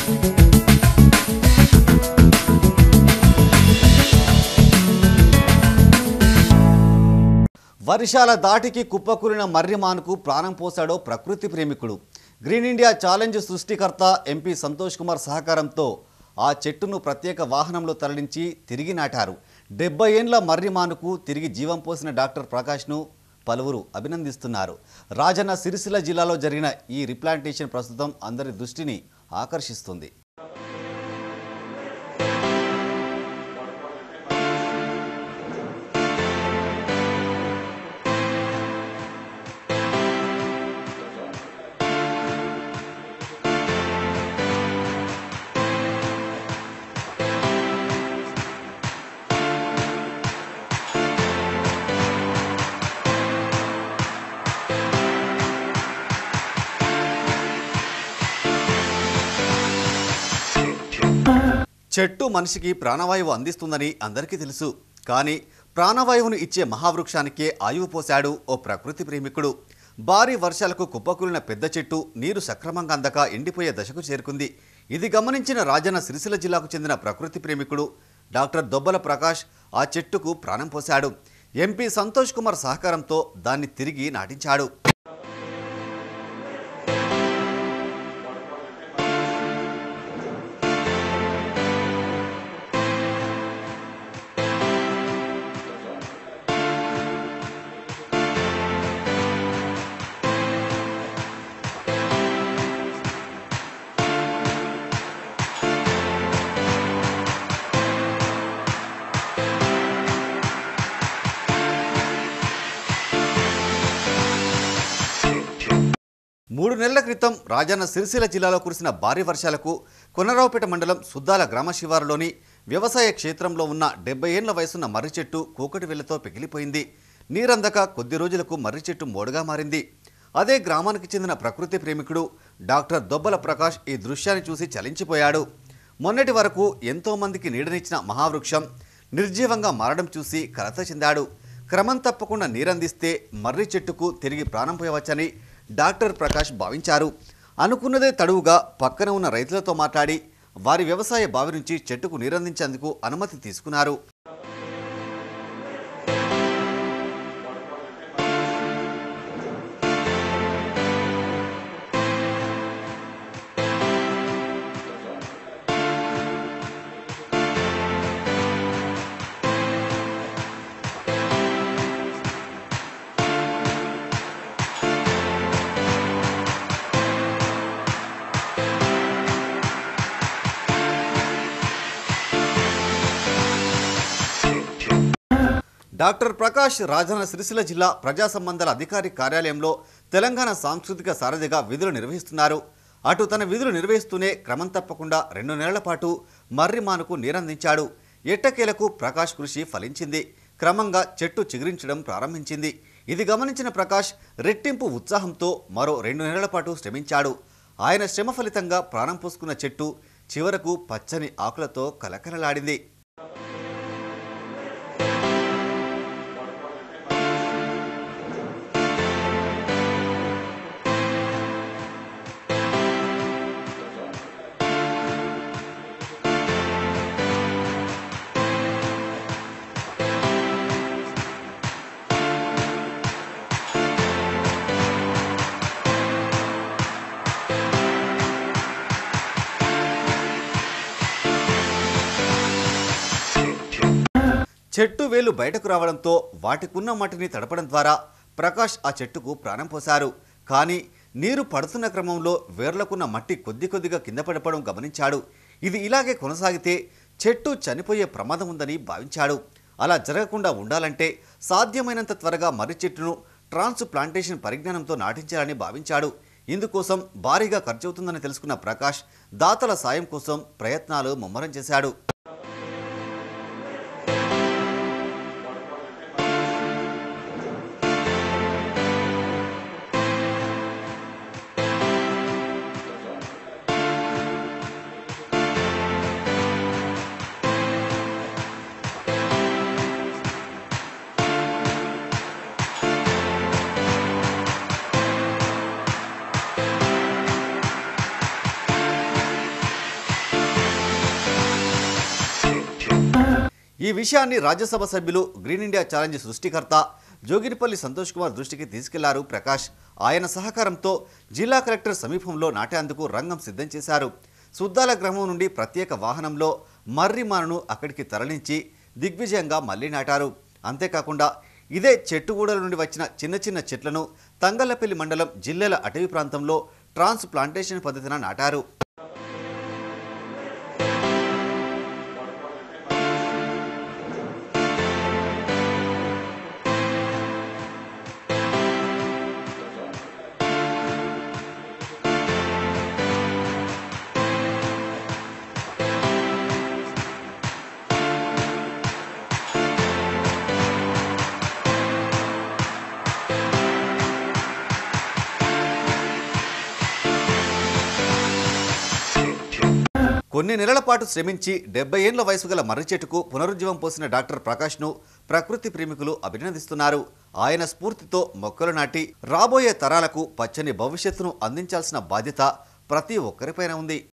వర్షాల దాటికి కుప్పకూలిన మర్రిమానుకు ప్రాణం పోశాడో ప్రకృతి ప్రేమికుడు గ్రీన్ ఇండియా ఛాలెంజ్ సృష్టికర్త ఎంపీ సంతోష్ కుమార్ సహకారంతో ఆ చెట్టును ప్రత్యేక వాహనంలో తరలించి తిరిగి నాటారు డెబ్బై ఏండ్ల మర్రిమానుకు తిరిగి జీవం పోసిన డాక్టర్ ప్రకాష్ను పలువురు అభినందిస్తున్నారు రాజన్న సిరిసిల్ల జిల్లాలో జరిగిన ఈ రిప్లాంటేషన్ ప్రస్తుతం అందరి దృష్టిని ఆకర్షిస్తుంది చెట్టు మనిషికి ప్రాణవాయువు అందిస్తుందని అందరికీ తెలుసు కానీ ప్రాణవాయువును ఇచ్చే మహావృక్షానికే ఆయువు పోశాడు ఓ ప్రకృతి ప్రేమికుడు భారీ వర్షాలకు కుప్పకూలిన పెద్ద చెట్టు నీరు సక్రమంగా అందక ఎండిపోయే దశకు చేరుకుంది ఇది గమనించిన రాజన్న సిరిసిల్ల జిల్లాకు చెందిన ప్రకృతి ప్రేమికుడు డాక్టర్ దొబ్బల ప్రకాష్ ఆ చెట్టుకు ప్రాణం పోశాడు ఎంపీ సంతోష్ కుమార్ సహకారంతో దాన్ని తిరిగి నాటించాడు మూడు నెలల క్రితం రాజన్న సిరిసిల్ల జిల్లాలో కురిసిన భారీ వర్షాలకు కొనరావుపేట మండలం సుద్దాల గ్రామ శివారులోని వ్యవసాయ క్షేత్రంలో ఉన్న డెబ్బై ఏళ్ల వయసున్న మర్రి చెట్టు కూకటి వెళ్లతో పెగిలిపోయింది నీరందక కొద్ది రోజులకు మర్రి చెట్టు మోడుగా మారింది అదే గ్రామానికి చెందిన ప్రకృతి ప్రేమికుడు డాక్టర్ దొబ్బల ప్రకాష్ ఈ దృశ్యాన్ని చూసి చలించిపోయాడు మొన్నటి వరకు ఎంతో మందికి నీడనిచ్చిన మహావృక్షం నిర్జీవంగా మారడం చూసి కలత చెందాడు క్రమం తప్పకుండా నీరందిస్తే మర్రి చెట్టుకు తిరిగి ప్రాణం పోయవచ్చని డాక్టర్ ప్రకాష్ భావించారు అనుకున్నదే తడువుగా పక్కన ఉన్న రైతులతో మాట్లాడి వారి వ్యవసాయ బావి నుంచి చెట్టుకు నీరందించేందుకు అనుమతి తీసుకున్నారు డాక్టర్ ప్రకాష్ రాజన్న సిరిసిల్ల జిల్లా ప్రజా సంబంధాల అధికారి కార్యాలయంలో తెలంగాణ సాంస్కృతిక సారథిగా విధులు నిర్వహిస్తున్నారు అటు తన విధులు నిర్వహిస్తూనే క్రమం తప్పకుండా రెండు నెలల పాటు మర్రిమానుకు నీరందించాడు ఎట్టకేలకు ప్రకాష్ కృషి ఫలించింది క్రమంగా చెట్టు చిగురించడం ప్రారంభించింది ఇది గమనించిన ప్రకాష్ రెట్టింపు ఉత్సాహంతో మరో రెండు నెలల పాటు శ్రమించాడు ఆయన శ్రమ ఫలితంగా ప్రాణం పోసుకున్న చెట్టు చివరకు పచ్చని ఆకులతో కలకలలాడింది చెట్టు వేలు బయటకు రావడంతో వాటికున్న మట్టిని తడపడం ద్వారా ప్రకాష్ ఆ చెట్టుకు ప్రాణం పోశారు కానీ నీరు పడుతున్న క్రమంలో వేర్లకున్న మట్టి కొద్ది కొద్దిగా కింద పడిపోవడం గమనించాడు ఇది ఇలాగే కొనసాగితే చెట్టు చనిపోయే ప్రమాదం ఉందని భావించాడు అలా జరగకుండా ఉండాలంటే సాధ్యమైనంత త్వరగా మర్రి చెట్టును ట్రాన్స్ ప్లాంటేషన్ పరిజ్ఞానంతో నాటించాలని భావించాడు ఇందుకోసం భారీగా ఖర్చవుతుందని తెలుసుకున్న ప్రకాష్ దాతల సాయం కోసం ప్రయత్నాలు ముమ్మరం చేశాడు ఈ విషయాన్ని రాజ్యసభ సభ్యులు గ్రీన్ ఇండియా ఛాలెంజ్ సృష్టికర్త జోగినిపల్లి సంతోష్ కుమార్ దృష్టికి తీసుకెళ్లారు ప్రకాష్ ఆయన సహకారంతో జిల్లా కలెక్టర్ సమీపంలో నాటేందుకు రంగం సిద్ధం చేశారు సుద్దాల గ్రామం నుండి ప్రత్యేక వాహనంలో మర్రిమాను అక్కడికి తరలించి దిగ్విజయంగా మళ్లీ నాటారు అంతేకాకుండా ఇదే చెట్టుగూడల నుండి వచ్చిన చిన్న చిన్న చెట్లను తంగళ్లపల్లి మండలం జిల్లెల అటవీ ప్రాంతంలో ట్రాన్స్ ప్లాంటేషన్ పద్ధతిన నాటారు కొన్ని నెలల పాటు శ్రమించి డెబ్బై ఏళ్ల వయసు గల మర్రి చెట్టుకు పునరుజ్జీవం పోసిన డాక్టర్ ప్రకాష్ను ప్రకృతి ప్రేమికులు అభినందిస్తున్నారు ఆయన స్ఫూర్తితో మొక్కలు నాటి రాబోయే తరాలకు పచ్చని భవిష్యత్తును అందించాల్సిన బాధ్యత ప్రతి ఒక్కరిపైన ఉంది